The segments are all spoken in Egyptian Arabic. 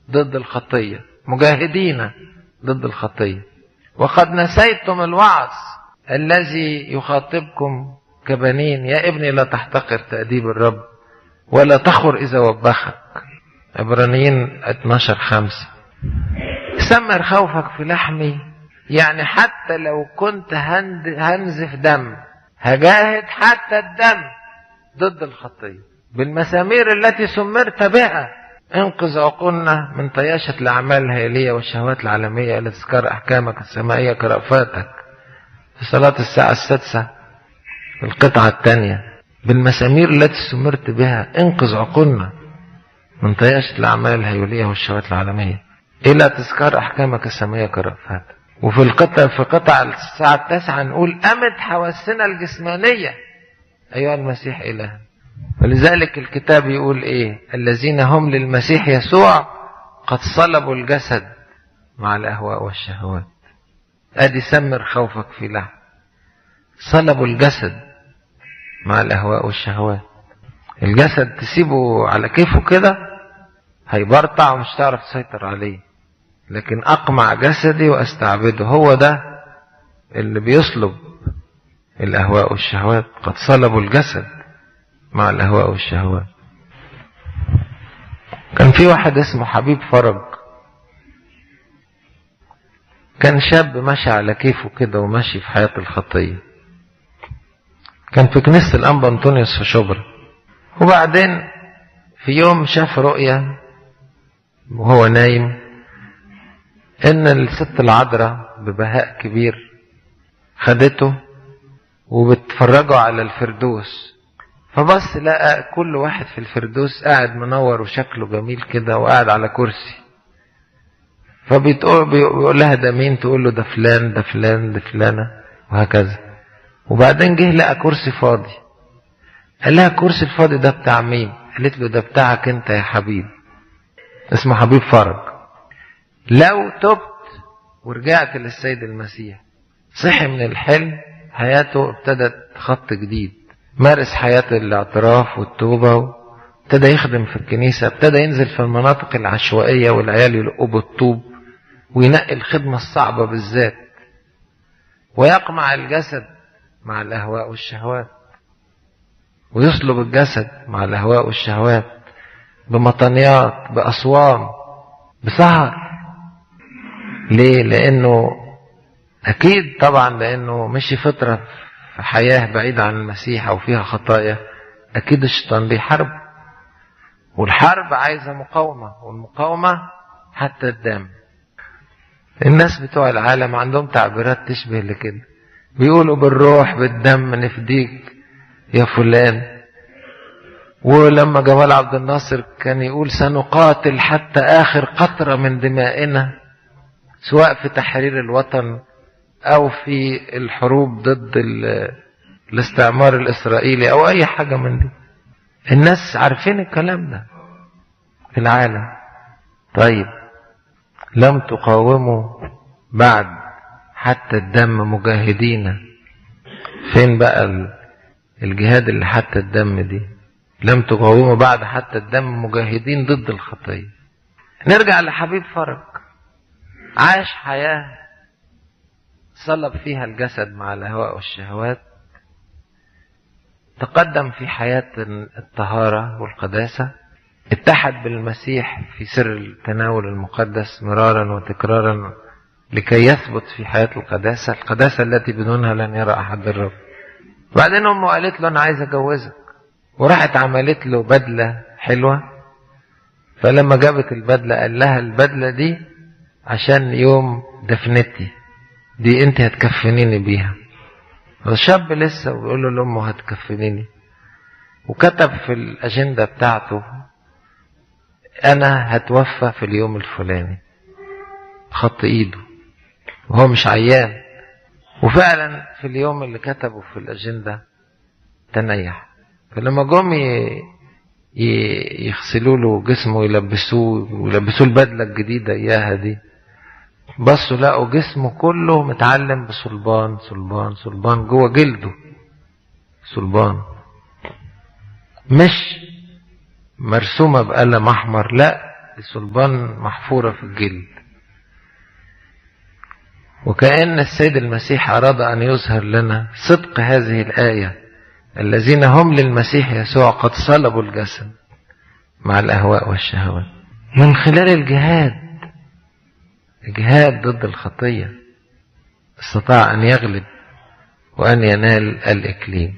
ضد الخطية مجاهدين ضد الخطية وقد نسيتم الوعظ الذي يخاطبكم كبنين يا ابني لا تحتقر تأديب الرب ولا تخر إذا وبخك عبرانيين 12 خمسة سمر خوفك في لحمي يعني حتى لو كنت هنزف دم هجاهد حتى الدم ضد الخطية بالمسامير التي سمرت بها انقذ عقولنا من طياشة الأعمال الهيلية والشهوات العالمية إلى تذكار أحكامك السمائية كرأفاتك في صلاة الساعة السادسة في القطعة الثانية بالمسامير التي سمرت بها انقذ عقولنا من طياشة الأعمال الهيولية والشهوات العالمية إلى تذكار أحكامك السمائية كرأفاتك وفي القطع في قطع الساعة التاسعة نقول أمد حواسنا الجسمانية أيها المسيح إله ولذلك الكتاب يقول إيه الذين هم للمسيح يسوع قد صلبوا الجسد مع الأهواء والشهوات أدي سمر خوفك في لحم صلبوا الجسد مع الأهواء والشهوات الجسد تسيبه على كيفه كده هيبرطع ومش تعرف تسيطر عليه لكن أقمع جسدي وأستعبده هو ده اللي بيصلب الأهواء والشهوات قد صلبوا الجسد مع الأهواء والشهوات كان في واحد اسمه حبيب فرج كان شاب ماشي على كيفه كده وماشي في حياة الخطية كان في كنيسة الأنبا أنطونيوس في شبرا وبعدين في يوم شاف رؤية وهو نايم ان الست العذراء ببهاء كبير خدته وبتفرجوا على الفردوس فبص لقى كل واحد في الفردوس قاعد منور وشكله جميل كده وقاعد على كرسي فبتقول بيقول لها ده مين تقول له ده فلان ده فلان ده فلانة وهكذا وبعدين جه لقى كرسي فاضي قال لها الكرسي الفاضي ده بتاع مين قالت له ده بتاعك انت يا حبيب اسمه حبيب فرج لو تبت ورجعت للسيد المسيح صحي من الحلم حياته ابتدت خط جديد مارس حياة الاعتراف والتوبة ابتدى يخدم في الكنيسة ابتدى ينزل في المناطق العشوائية والعيال يلقوا بالطوب وينقي الخدمة الصعبة بالذات ويقمع الجسد مع الأهواء والشهوات ويصلب الجسد مع الأهواء والشهوات بمطنيات بأصوام بسهر ليه لأنه أكيد طبعا لأنه مشي فترة في حياة بعيدة عن المسيح أو فيها خطايا أكيد الشيطان بيحارب والحرب عايزة مقاومة والمقاومة حتى الدم الناس بتوع العالم عندهم تعبيرات تشبه لكده بيقولوا بالروح بالدم نفديك يا فلان ولما جمال عبد الناصر كان يقول سنقاتل حتى آخر قطرة من دمائنا سواء في تحرير الوطن أو في الحروب ضد الاستعمار الإسرائيلي أو أي حاجة من دي الناس عارفين الكلام ده في العالم طيب لم تقاوموا بعد حتى الدم مجاهدين فين بقى الجهاد اللي حتى الدم دي لم تقاوموا بعد حتى الدم مجاهدين ضد الخطية نرجع لحبيب فرج عاش حياة صلب فيها الجسد مع الأهواء والشهوات تقدم في حياة الطهارة والقداسة اتحد بالمسيح في سر التناول المقدس مرارا وتكرارا لكي يثبت في حياة القداسة القداسة التي بدونها لن يرى أحد الرب بعدين أمه قالت له أنا عايز أجوزك وراحت عملت له بدلة حلوة فلما جابت البدلة قال لها البدلة دي عشان يوم دفنتي دي انت هتكفنيني بيها الشاب لسه ويقول له لامه هتكفنيني وكتب في الاجنده بتاعته انا هتوفى في اليوم الفلاني خط ايده وهو مش عيان وفعلا في اليوم اللي كتبه في الاجنده تنيح فلما جم يغسلوا له جسمه ويلبسوه ويلبسوه البدله الجديده اياها دي بصوا لقوا جسمه كله متعلم بصلبان صلبان صلبان جوه جلده صلبان مش مرسومة بقلم أحمر لا صلبان محفورة في الجلد وكأن السيد المسيح أراد أن يظهر لنا صدق هذه الآية الذين هم للمسيح يسوع قد صلبوا الجسد مع الأهواء والشهوات من خلال الجهاد الجهاد ضد الخطية استطاع أن يغلب وأن ينال الإكليل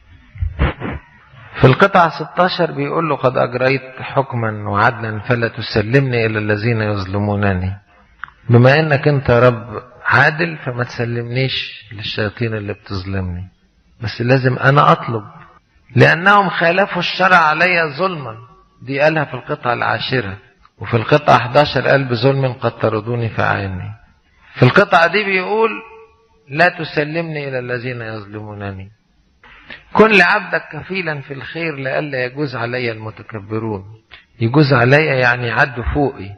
في القطعة 16 بيقول له قد أجريت حكما وعدلا فلا تسلمني إلى الذين يظلمونني بما إنك أنت رب عادل فما تسلمنيش للشياطين اللي بتظلمني بس لازم أنا أطلب لأنهم خالفوا الشرع علي ظلما دي قالها في القطعة العاشرة وفي القطعة 11 قال بظلم قد طردوني فأعني في القطعة دي بيقول لا تسلمني إلى الذين يظلمونني كن لعبدك كفيلا في الخير لئلا يجوز علي المتكبرون يجوز علي يعني يعدوا فوقي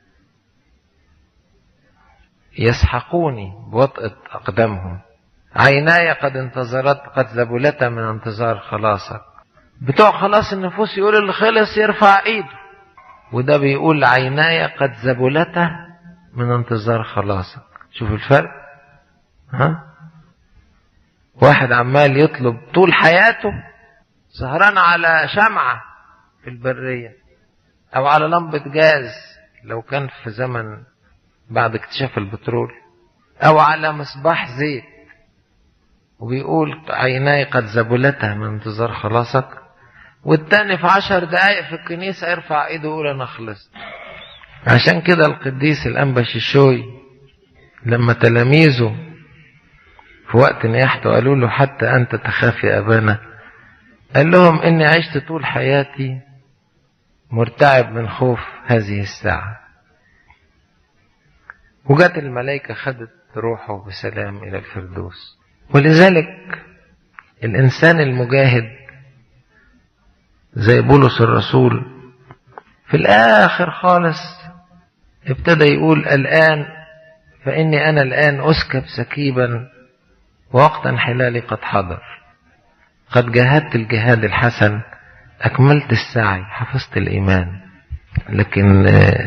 يسحقوني بوطأة أقدامهم عيناي قد انتظرت قد ذبلتا من انتظار خلاصك بتوع خلاص النفوس يقول اللي خلص يرفع ايده وده بيقول عيناي قد ذبلتا من انتظار خلاصك شوف الفرق ها واحد عمال يطلب طول حياته سهران على شمعة في البرية أو على لمبة جاز لو كان في زمن بعد اكتشاف البترول أو على مصباح زيت وبيقول عيناي قد زبلتها من انتظار خلاصك والتاني في عشر دقايق في الكنيسة يرفع ايده يقول أنا خلصت عشان كده القديس الأنبا شيشوي لما تلاميذه في وقت نياحته قالوا له حتى أنت تخاف يا أبانا قال لهم إني عشت طول حياتي مرتعب من خوف هذه الساعة وجت الملائكة خدت روحه بسلام إلى الفردوس ولذلك الإنسان المجاهد زي بولس الرسول في الآخر خالص ابتدى يقول الآن فإني أنا الآن أسكب سكيبا ووقت انحلالي قد حضر قد جاهدت الجهاد الحسن أكملت السعي حفظت الإيمان لكن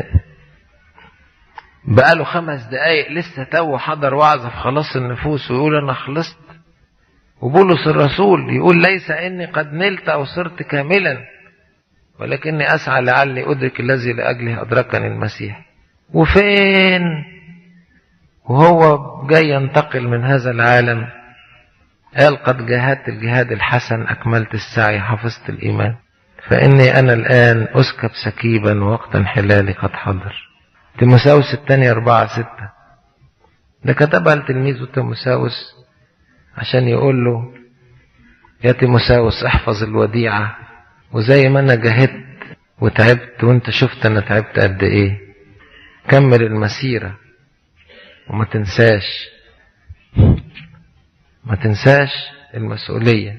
بقاله خمس دقايق لسه تو حضر وعظة في خلاص النفوس ويقول أنا خلصت وبولس الرسول يقول ليس إني قد نلت أو صرت كاملا ولكني أسعى لعلي أدرك الذي لأجله أدركني المسيح وفين وهو جاي ينتقل من هذا العالم قال قد جاهدت الجهاد الحسن أكملت السعي حفظت الإيمان فإني أنا الآن أسكب سكيبا وقت انحلالي قد حضر تيموساوس الثانية أربعة ستة ده كتبها لتلميذه تيموساوس عشان يقول له يا تيموساوس احفظ الوديعة وزي ما أنا جاهدت وتعبت وانت شفت أنا تعبت قد إيه كمل المسيرة وما تنساش ما تنساش المسؤولية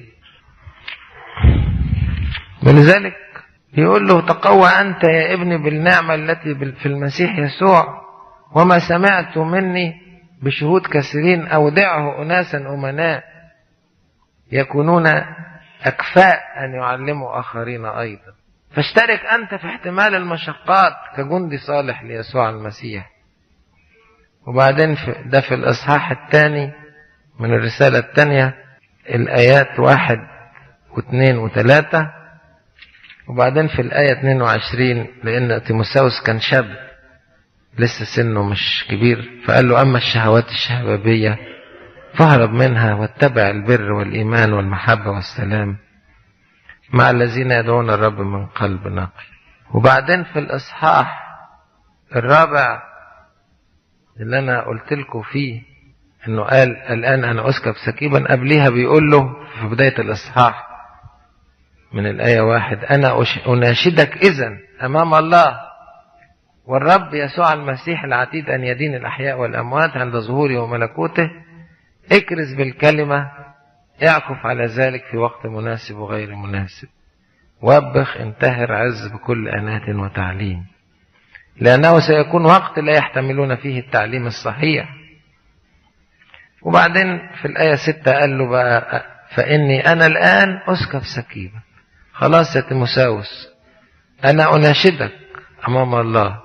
ولذلك يقول له تقوى أنت يا ابني بالنعمة التي في المسيح يسوع وما سمعت مني بشهود كثيرين أودعه أناسا أمناء يكونون أكفاء أن يعلموا آخرين أيضا فاشترك أنت في احتمال المشقات كجندي صالح ليسوع المسيح وبعدين في ده في الإصحاح الثاني من الرسالة الثانية الآيات واحد واثنين وثلاثة وبعدين في الآية 22 لأن تيموساوس كان شاب لسه سنه مش كبير فقال له أما الشهوات الشبابية فاهرب منها واتبع البر والإيمان والمحبة والسلام مع الذين يدعون الرب من قلب نقي وبعدين في الإصحاح الرابع اللي أنا قلت لكم فيه إنه قال الآن أنا أسكب سكيبا قبليها بيقول له في بداية الإصحاح من الآية واحد أنا أناشدك إذا أمام الله والرب يسوع المسيح العتيد أن يدين الأحياء والأموات عند ظهوره وملكوته اكرز بالكلمة اعكف على ذلك في وقت مناسب وغير مناسب وبخ انتهر عز بكل أنات وتعليم لأنه سيكون وقت لا يحتملون فيه التعليم الصحيح وبعدين في الآية ستة قال له بقى فإني أنا الآن أسكب سكيبا خلاص يا تيموساوس أنا أناشدك أمام الله